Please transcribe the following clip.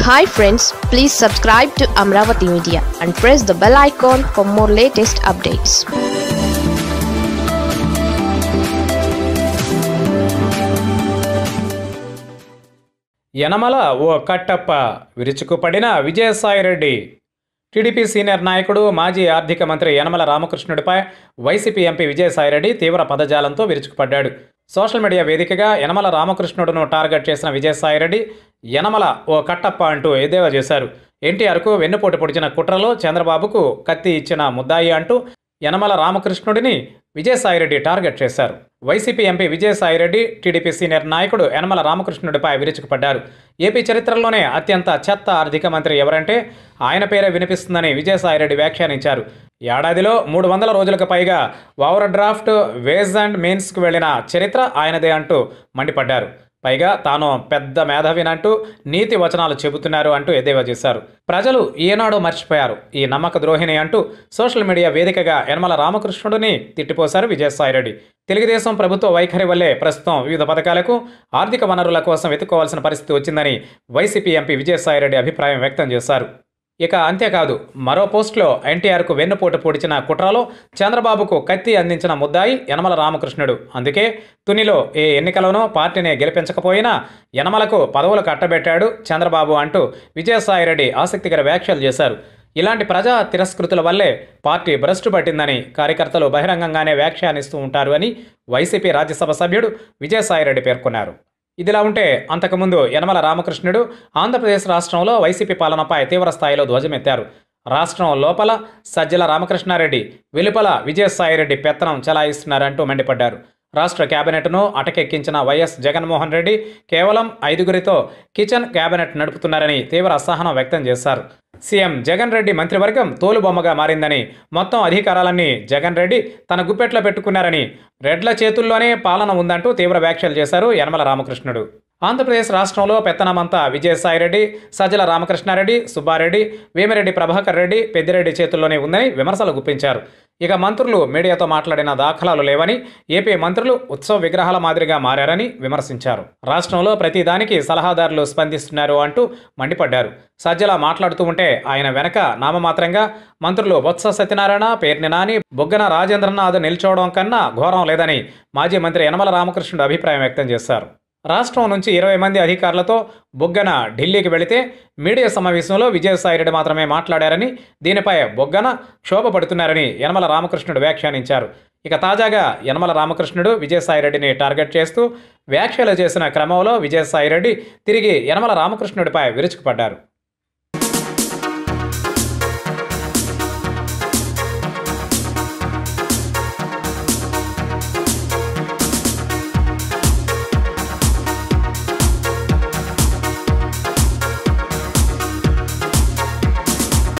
hi friends please subscribe to Amaravati media and press the bell icon for more latest updates Yanamala ఓ కట్టప్ప విరుచుకుపడిన Vijayasai Reddy TDP senior నాయకుడు మాజీ ఆర్థిక మంత్రి యనమల రామకృష్ణుడిపై వైసీపీ ఎంపీ విజయసాయిరెడ్డి తీవ్ర పదజాలంతో విరుచుకుపడ్డాడు సోషల్ మీడియా వేదికగా యనమల రామకృష్ణుడును టార్గెట్ చేసిన విజయసాయిరెడ్డి యనమల ఓ కట్టప్ప అంటూ ఎద్దేవా చేశారు ఎన్టీఆర్కు వెన్నుపోటు పొడిచిన కుట్రలో చంద్రబాబుకు కత్తి ఇచ్చిన ముద్దాయి అంటూ యనమల రామకృష్ణుడిని విజయసాయిరెడ్డి టార్గెట్ చేశారు YCP MP Vijayasai Reddy TDP senior నాయకుడు యనమల రామకృష్ణుడిపై విరుచుకుపడ్డారు ఏపీ చరిత్రలోనే అత్యంత చెత్త ఆర్థిక మంత్రి ఎవరంటే ఆయన పేరే వినిపిస్తుందని విజయసాయిరెడ్డి వ్యాఖ్యానించారు ఏడాదిలో మూడు వందల రోజులకు పైగా ఓవర్ డ్రాఫ్ట్ వేజ్ అండ్ మీన్స్కు వెళ్లిన చరిత్ర ఆయనదే అంటూ మండిపడ్డారు పైగా తాను పెద్ద మేధావినంటూ నీతి వచనాలు చెబుతున్నారు అంటూ ఎద్దేవా చేశారు ప్రజలు ఏనాడో మర్చిపోయారు ఈ నమ్మక ద్రోహిణి అంటూ సోషల్ మీడియా వేదికగా యనమల రామకృష్ణుడిని తిట్టిపోశారు విజయసాయిరెడ్డి తెలుగుదేశం ప్రభుత్వ వైఖరి వల్లే ప్రస్తుతం వివిధ పథకాలకు ఆర్థిక వనరుల కోసం వెతుక్కోవాల్సిన పరిస్థితి వచ్చిందని వైసీపీ ఎంపీ విజయసాయిరెడ్డి అభిప్రాయం వ్యక్తం చేశారు ఇక అంతేకాదు మరో పోస్టులో ఎన్టీఆర్కు వెన్నుపోటు పొడిచిన కుట్రలో చంద్రబాబుకు కత్తి అందించిన ముద్దాయి యనమల రామకృష్ణుడు అందుకే తునిలో ఏ ఎన్నికలోనూ పార్టీని గెలిపించకపోయినా యనమలకు పదవులు కట్టబెట్టాడు చంద్రబాబు అంటూ విజయసాయిరెడ్డి ఆసక్తికర వ్యాఖ్యలు చేశారు ఇలాంటి ప్రజా తిరస్కృతుల వల్లే పార్టీ భ్రష్టు పట్టిందని కార్యకర్తలు బహిరంగంగానే వ్యాఖ్యానిస్తూ ఉంటారు అని వైసీపీ రాజ్యసభ సభ్యుడు విజయసాయిరెడ్డి పేర్కొన్నారు ఇదిలా ఉంటే అంతకుముందు యనమల రామకృష్ణుడు ఆంధ్రప్రదేశ్ రాష్ట్రంలో వైసీపీ పాలనపై తీవ్ర స్థాయిలో ధ్వజమెత్తారు రాష్ట్రం లోపల సజ్జల రామకృష్ణారెడ్డి వెలుపల విజయసాయిరెడ్డి పెత్తనం చెలాయిస్తున్నారంటూ మండిపడ్డారు రాష్ట్ర కేబినెట్ను అటకెక్కించిన వైఎస్ జగన్మోహన్ రెడ్డి కేవలం ఐదుగురితో కిచెన్ కేబినెట్ నడుపుతున్నారని తీవ్ర అసహనం వ్యక్తం చేశారు సీఎం జగన్ రెడ్డి మంత్రివర్గం తోలుబొమ్మగా మారిందని మొత్తం అధికారాలన్నీ జగన్ రెడ్డి తన గుప్పెట్లో పెట్టుకున్నారని రెడ్ల చేతుల్లోనే పాలన ఉందంటూ తీవ్ర వ్యాఖ్యలు చేశారు యనమల రామకృష్ణుడు ఆంధ్రప్రదేశ్ రాష్ట్రంలో పెత్తనమంతా విజయసాయిరెడ్డి సజ్జల రామకృష్ణారెడ్డి సుబ్బారెడ్డి వేమిరెడ్డి ప్రభాకర్ రెడ్డి పెద్దిరెడ్డి చేతుల్లోనే ఉందని విమర్శలు గుప్పించారు ఇక మంత్రులు మీడియాతో మాట్లాడిన దాఖలాలు లేవని ఏపీ మంత్రులు ఉత్సవ విగ్రహాల మాదిరిగా మారారని విమర్శించారు రాష్ట్రంలో ప్రతిదానికి సలహాదారులు స్పందిస్తున్నారు అంటూ మండిపడ్డారు సజ్జల మాట్లాడుతూ ఉంటే ఆయన వెనక నామమాత్రంగా మంత్రులు బొత్స సత్యనారాయణ పేర్ని నాని బొగ్గన రాజేంద్రనాథ్ నిల్చోవడం కన్నా ఘోరం లేదని మాజీ మంత్రి యనమల రామకృష్ణుడు అభిప్రాయం వ్యక్తం చేశారు రాష్ట్రం నుంచి ఇరవై మంది అధికారులతో బొగ్గన ఢిల్లీకి వెళితే మీడియా సమావేశంలో విజయసాయిరెడ్డి మాత్రమే మాట్లాడారని దీనిపై బొగ్గన క్షోభపడుతున్నారని యనమల రామకృష్ణుడు వ్యాఖ్యానించారు ఇక తాజాగా యనమల రామకృష్ణుడు విజయసాయిరెడ్డిని టార్గెట్ చేస్తూ వ్యాఖ్యలు చేసిన క్రమంలో విజయసాయిరెడ్డి తిరిగి యనమల రామకృష్ణుడిపై విరుచుకుపడ్డారు